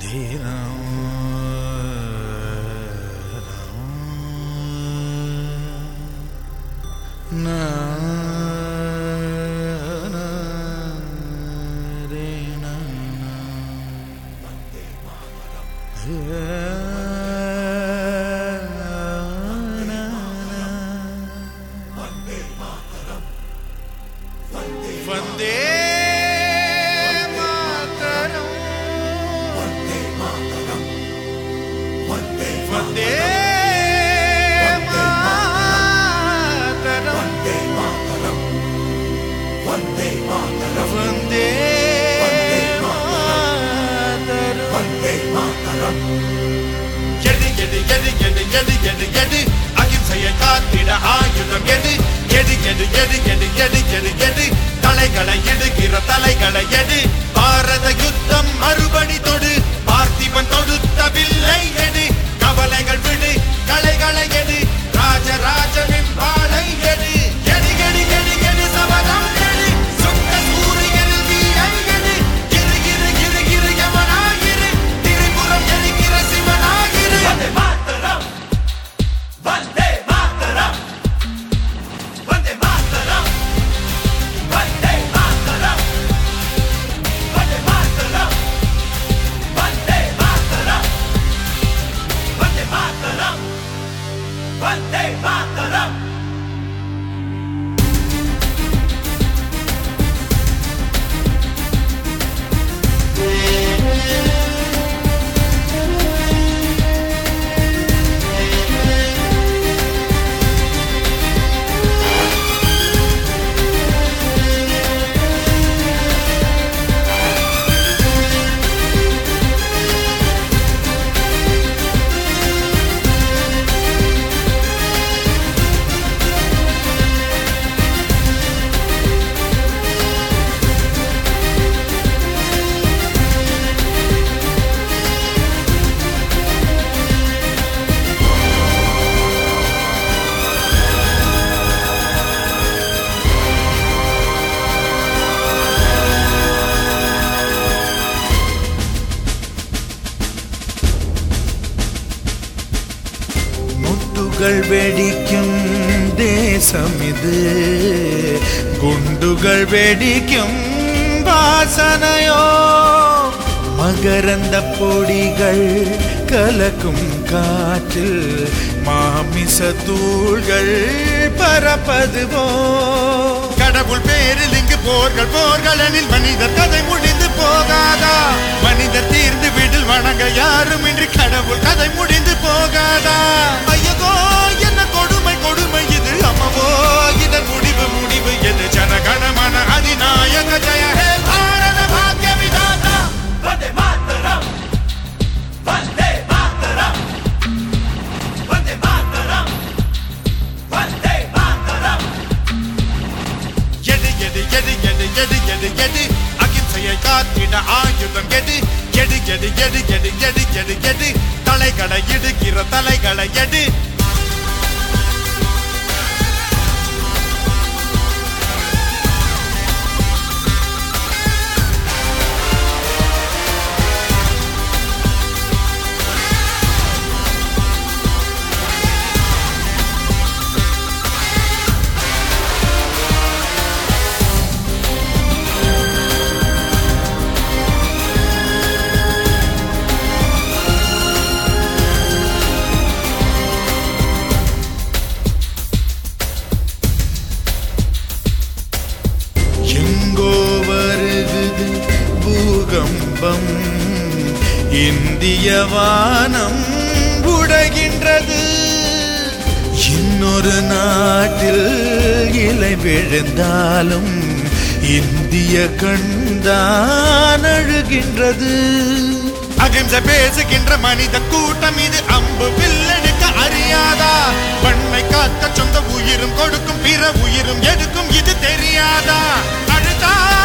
வந்தே மாதரம் வந்தே மாதரம் வந்தே மாதரம் வந்தே மாதரம் எடு எடு எடு எடு எடு எடு எடு அகிம்சையை காத்திட ஆயுதம் எடு எடு எடு எடு எடு எடு எடு எடு தலைகளை எடுக்கிற தலைகளை எடு பாரத யுத்தம் மறுபடி தொடு பார்த்திபன் தொடுத்த வில்லை எடு கவலைகள் விடு கலைகளை எடு ராஜராஜனின் பாலை எடு எடு எடு எடு எடு சபதம் எடு சுத்த சூரியனில் தீயை எடு கிரு கிரு கிரு கிரு யமனாயிரு திரிபுரம் எரிக்கிற சிவனாயிரு வந்தே மாதரம் வந்தே மாதரம் வந்தே மாதரம் வந்தே மாதரம் வந்தே மாதரம் வந்தே மாதரம் வந்தே மாதரம் வந்தே மாதரம் முட்டுகள் வெடிக்கும் தேசம் இது குண்டுகள் வெடிக்கும் வாசனையோ மகரந்த பொடிகள் கலக்கும் காற்றில் மாமிச தூள்கள் பரப்பதுவோ கடவுள் பேரில் இங்கு போர்கள் போர்களெனில் மனிதர் கதை முடிந்து போகாதா மனிதர் தீர்ந்து விடில் வணங்க யாரும் இன்றி கடவுள் கதை முடிந்து போகாதா ஐயகோ என்ன கொடுமை கொடுமை இது அம்மவோ இதன் முடிவு முடிவு எது ஜனகணமன அதிநாயக ஜெய ஹே பாரத பாக்ய விதாதா வந்தே மாதரம் வந்தே மாதரம் வந்தே மாதரம் வந்தே மாதரம் எடு எடு எடு எடு எடு எடு எடு அகிம்சையை காத்திட ஆயுதம் எடு எடு எடு எடு எடு எடு எடு எடு தலைகளை இடுகிற தலைகளை எடு எங்கோ வருகுது பூகம்பம் இந்திய வானம் உடைகின்றது இன்னொரு நாட்டில் இலை விழுந்தாலும் இந்திய கண்தான் அழுகின்றது அகிம்சை பேசுகின்ற மனித கூட்டம் இது அம்பு வில்லெடுக்க அறியாதா பண்ணை காக்க சொந்த உயிரும் கொடுக்கும் பிற உயிரும் எடுக்கும் இது தெரியாதா அழுதா